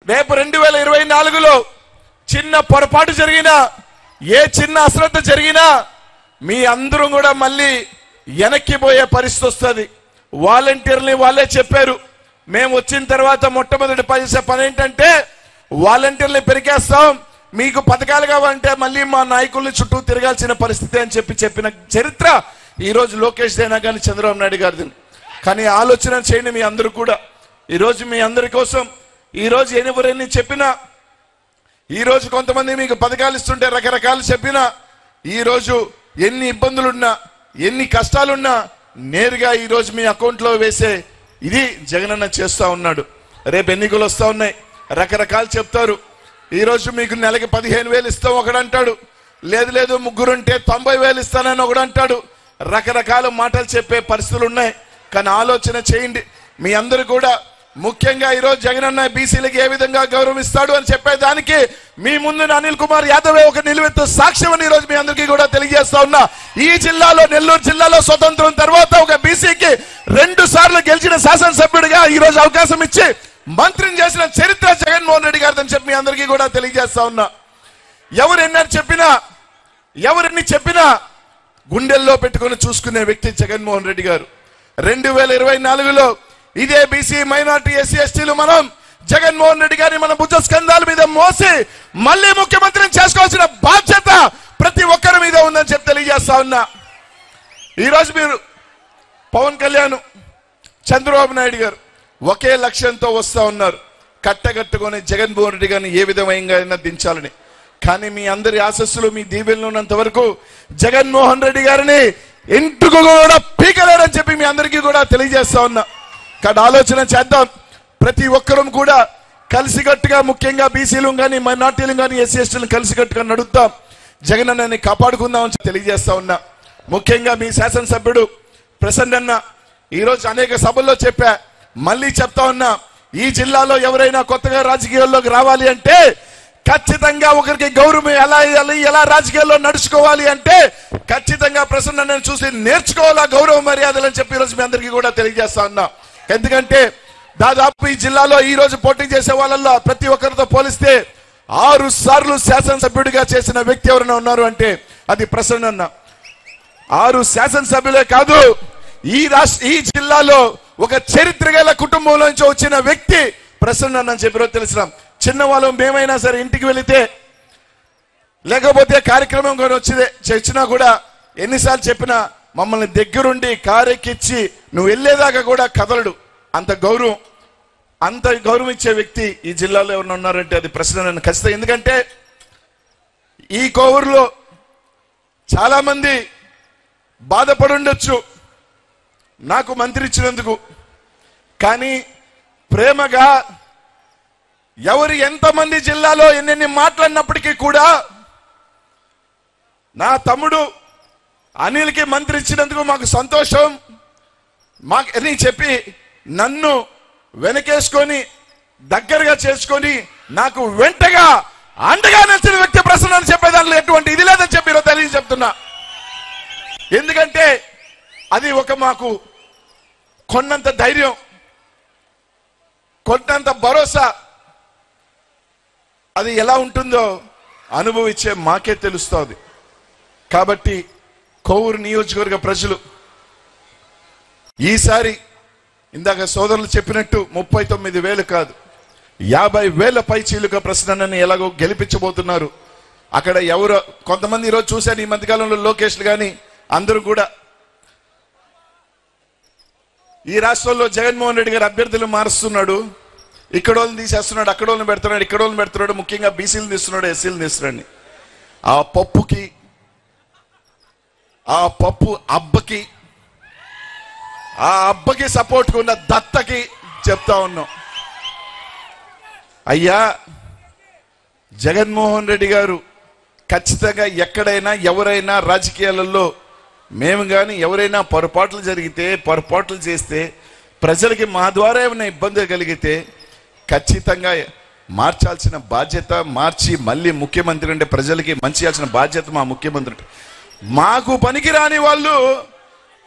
రేపు రెండు వేల ఇరవై నాలుగులో చిన్న పొరపాటు జరిగినా ఏ చిన్న అశ్రద్ధ జరిగినా మీ అందరూ కూడా మళ్ళీ వెనక్కి పోయే పరిస్థితి వస్తుంది వాలంటీర్ని వాళ్ళే చెప్పారు మేము వచ్చిన తర్వాత మొట్టమొదటి చేసే పని ఏంటంటే వాలంటీర్ని పెరిగేస్తాం మీకు పథకాలు కావాలంటే మళ్ళీ మా నాయకుల్ని చుట్టూ తిరగాల్సిన పరిస్థితి అని చెప్పి చెప్పిన చరిత్ర ఈ రోజు లోకేష్ దేనా కానీ చంద్రబాబు నాయుడు గారిది కానీ ఆలోచన చేయండి మీ అందరూ కూడా ఈ రోజు మీ అందరి కోసం ఈ రోజు ఎవరెన్ని చెప్పినా ఈ రోజు కొంతమంది మీకు పథకాలు ఇస్తుంటే రకరకాలు చెప్పినా ఈ రోజు ఎన్ని ఇబ్బందులున్నా ఎన్ని కష్టాలున్నా నేరుగా ఈ రోజు మీ అకౌంట్ లో వేసే ఇది జగనన్న చేస్తా ఉన్నాడు రేపు ఎన్నికలు వస్తా ఉన్నాయి రకరకాలు చెప్తారు ఈ రోజు మీకు నెలకి పదిహేను వేలు ఇస్తాం ఒకడు అంటాడు లేదు లేదు ముగ్గురుంటే తొంభై వేలు ఇస్తానని ఒకడు అంటాడు రకరకాల మాటలు చెప్పే పరిస్థితులు ఉన్నాయి కానీ ఆలోచన చేయండి మీ అందరూ కూడా ముఖ్యంగా ఈరోజు జగనన్న బీసీలకి ఏ విధంగా గౌరవిస్తాడు అని చెప్పేదానికి మీ ముందు అనిల్ కుమార్ యాదవ్ ఒక నిలువెత్తు సాక్ష్యం అని ఈరోజు మీ అందరికీ కూడా తెలియజేస్తా ఉన్నా ఈ జిల్లాలో నెల్లూరు జిల్లాలో స్వతంత్రం తర్వాత ఒక బీసీకి రెండు సార్లు గెలిచిన శాసనసభ్యుడిగా ఈ రోజు అవకాశం ఇచ్చి మంత్రిని చేసిన చరిత్ర జగన్మోహన్ రెడ్డి గారిని చెప్పి మీ అందరికీ కూడా తెలియజేస్తా ఉన్నా ఎవరు ఎన్నని చెప్పినా ఎవరిని చెప్పినా గుండెల్లో పెట్టుకొని చూసుకునే వ్యక్తి జగన్మోహన్ రెడ్డి గారు రెండు వేల ఇరవై నాలుగులో ఇదే బీసీ మైనార్టీ ఎస్సీ ఎస్టీలు మనం జగన్మోహన్ రెడ్డి గారిని మన భుజ స్కంధాల మీద మోసి మళ్ళీ ముఖ్యమంత్రిని చేసుకోవాల్సిన బాధ్యత ప్రతి ఒక్కరి మీద ఉందని చెప్పి తెలియజేస్తా ఉన్నా ఈరోజు మీరు పవన్ కళ్యాణ్ చంద్రబాబు నాయుడు గారు ఒకే లక్ష్యంతో వస్తా ఉన్నారు కట్టగట్టుకొని జగన్మోహన్ రెడ్డి గారిని ఏ విధంగా దించాలని కానీ మీ అందరి ఆశస్సులు మీ దీవెనలు ఉన్నంత వరకు జగన్మోహన్ రెడ్డి గారిని ఇంటికి కూడా పీకలేరని చెప్పి మీ అందరికీ కూడా తెలియజేస్తా ఉన్నా కానీ ఆలోచన చేద్దాం ప్రతి ఒక్కరూ కూడా కలిసికట్టుగా ముఖ్యంగా బీసీలు కానీ మైనార్టీలు కానీ ఎస్సీ ఎస్టీలు కలిసికట్టుగా నడుద్దాం జగన్ అన్నని కాపాడుకుందాం అని తెలియజేస్తా ఉన్నా ముఖ్యంగా మీ శాసనసభ్యుడు ప్రసన్న అన్న ఈరోజు అనేక సభల్లో చెప్పా మళ్ళీ చెప్తా ఉన్నా ఈ జిల్లాలో ఎవరైనా కొత్తగా రాజకీయాల్లోకి రావాలి అంటే ఖచ్చితంగా ఒకరికి గౌరవం ఎలా ఎలా ఎలా రాజకీయాల్లో నడుచుకోవాలి అంటే ఖచ్చితంగా ప్రసన్న నేను చూసి నేర్చుకోవాలా గౌరవ మర్యాదలు అని చెప్పి ఈరోజు మీ అందరికీ కూడా తెలియజేస్తా ఉన్నా ఎందుకంటే దాదాపు ఈ జిల్లాలో ఈ రోజు పోటీ చేసే వాళ్ళల్లో ప్రతి ఒక్కరితో పోలిస్తే ఆరు సార్లు శాసనసభ్యుడిగా చేసిన వ్యక్తి ఎవరైనా ఉన్నారు అంటే అది ప్రసన్న అన్న ఆరు శాసనసభ్యులే కాదు ఈ రాష్ట్ర ఈ జిల్లాలో ఒక చరిత్ర గల కుటుంబంలో నుంచి వచ్చిన వ్యక్తి ప్రసన్న అని చెప్పి తెలిసిన చిన్నవాళ్ళు మేమైనా సరే ఇంటికి వెళితే లేకపోతే కార్యక్రమం కూడా వచ్చిదే చచ్చినా కూడా ఎన్నిసార్లు చెప్పినా మమ్మల్ని దగ్గరుండి కారెక్కిచ్చి నువ్వు వెళ్ళేదాకా కూడా కదలడు అంత గౌరవం అంత గౌరవం ఇచ్చే వ్యక్తి ఈ జిల్లాలో ఎవరైనా ఉన్నారంటే అది ప్రశ్న నన్ను ఖచ్చితంగా ఎందుకంటే ఈ కోవూరులో చాలా మంది బాధపడుండొచ్చు నాకు మంత్రి ఇచ్చినందుకు కానీ ప్రేమగా ఎవరు ఎంతమంది జిల్లాలో ఎన్నెన్ని మాట్లాడినప్పటికీ కూడా నా తమ్ముడు అనిల్కి మంత్రి ఇచ్చినందుకు మాకు సంతోషం మాకు అని చెప్పి నన్ను వెనకేసుకొని దగ్గరగా చేసుకొని నాకు వెంటగా అండగా నిలిచిన వ్యక్తి ప్రసన్న అని చెప్పే దాంట్లో ఎటువంటి ఇది లేదని చెప్పి ఈరోజు తెలియ చెప్తున్నా ఎందుకంటే అది ఒక మాకు కొన్నంత ధైర్యం కొన్నంత భరోసా అది ఎలా ఉంటుందో అనుభవించే మాకే తెలుస్తోంది కాబట్టి కోవూరు నియోజకవర్గ ప్రజలు ఈసారి ఇందాక సోదరులు చెప్పినట్టు ముప్పై తొమ్మిది వేలు కాదు యాభై వేల పై చీలుక ప్రశ్నని ఎలాగో గెలిపించబోతున్నారు అక్కడ ఎవరు కొంతమంది ఈరోజు చూశాను ఈ మధ్యకాలంలో లోకేష్లు కానీ అందరూ కూడా ఈ రాష్ట్రంలో జగన్మోహన్ రెడ్డి గారు అభ్యర్థులు మారుస్తున్నాడు ఇక్కడ వాళ్ళని తీసేస్తున్నాడు అక్కడ వాళ్ళని పెడుతున్నాడు ఇక్కడ వాళ్ళని పెడుతున్నాడు ముఖ్యంగా బీసీలు తీస్తున్నాడు ఎస్సీలు తీస్తున్నాడు ఆ పప్పుకి ఆ పప్పు అబ్బకి ఆ అబ్బకి సపోర్ట్ ఉన్న దత్తకి చెప్తా ఉన్నాం అయ్యా జగన్మోహన్ రెడ్డి గారు ఖచ్చితంగా ఎక్కడైనా ఎవరైనా రాజకీయాలలో మేము కానీ ఎవరైనా పొరపాట్లు జరిగితే పొరపాట్లు చేస్తే ప్రజలకి మా ద్వారా ఏమైనా ఇబ్బంది కలిగితే ఖచ్చితంగా మార్చాల్సిన బాధ్యత మార్చి మళ్ళీ ముఖ్యమంత్రి అంటే ప్రజలకి మంచి చేయాల్సిన బాధ్యత మా ముఖ్యమంత్రి మాకు పనికి రాని వాళ్ళు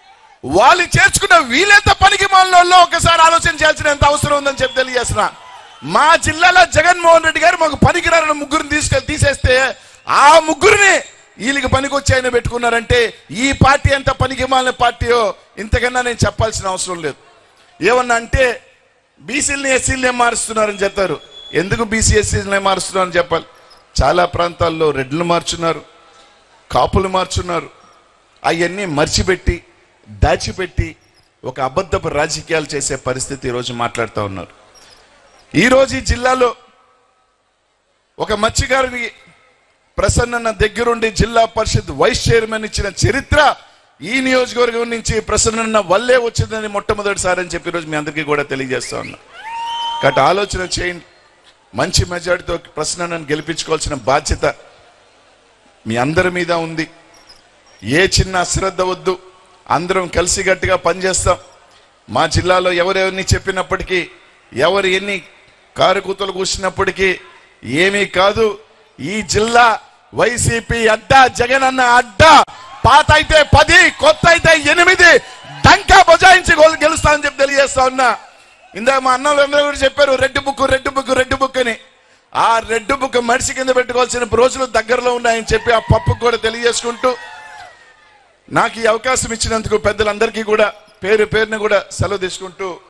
వాళ్ళు చేర్చుకున్న వీలెంత పనికి మనలో ఒకసారి ఆలోచన చేయాల్సిన ఎంత అవసరం ఉందని చెప్పి తెలియజేస్తున్నా మా జిల్లాలో జగన్మోహన్ రెడ్డి గారు మాకు పనికిరాని ముగ్గురిని తీసుకెళ్ళి తీసేస్తే ఆ ముగ్గురిని వీళ్ళకి పనికొచ్చి ఆయన పెట్టుకున్నారంటే ఈ పార్టీ ఎంత పనికి మాలిన పార్టీయో ఇంతకన్నా నేను చెప్పాల్సిన అవసరం లేదు ఏమన్నా అంటే బీసీలని ఎస్సీలనే మారుస్తున్నారని చెప్తారు ఎందుకు బీసీ ఎస్సీలనే మారుస్తున్నారని చెప్పాలి చాలా ప్రాంతాల్లో రెడ్లు మార్చున్నారు కాపులు మార్చున్నారు అవన్నీ మర్చిపెట్టి దాచిపెట్టి ఒక అబద్ధపు రాజకీయాలు చేసే పరిస్థితి ఈరోజు మాట్లాడుతూ ఉన్నారు ఈరోజు ఈ జిల్లాలో ఒక మత్స్యకారుని ప్రసన్న దగ్గరుండి జిల్లా పరిషత్ వైస్ చైర్మన్ ఇచ్చిన చరిత్ర ఈ నియోజకవర్గం నుంచి ప్రసన్న వల్లే వచ్చిందని మొట్టమొదటిసారి అని చెప్పి ఈరోజు మీ అందరికీ కూడా తెలియజేస్తా ఉన్నా కాబట్టి ఆలోచన చేయండి మంచి మెజార్టీతో ప్రసన్నను గెలిపించుకోవాల్సిన బాధ్యత మీ అందరి మీద ఉంది ఏ చిన్న అశ్రద్ధ వద్దు అందరం కలిసిగట్టుగా పనిచేస్తాం మా జిల్లాలో ఎవరెవరిని చెప్పినప్పటికీ ఎవరు ఎన్ని కారుకూతలు కూర్చున్నప్పటికీ ఏమీ కాదు ఈ జిల్లా వైసీపీ అడ్డా జగన్ అన్న అడ్డా పాత అయితే పది కొత్త అయితే ఎనిమిది డంకా బజాయించి గోల్ గెలుస్తా అని చెప్పి తెలియజేస్తా ఉన్నా ఇందాక మా అన్నలు అందరూ కూడా చెప్పారు red book red book red book అని ఆ రెడ్ బుక్ మడిసి కింద పెట్టుకోవాల్సిన రోజులు దగ్గరలో ఉన్నాయని చెప్పి ఆ పప్పుకు కూడా తెలియజేసుకుంటూ నాకు ఈ అవకాశం ఇచ్చినందుకు పెద్దలందరికీ కూడా పేరు పేరున కూడా సెలవు తీసుకుంటూ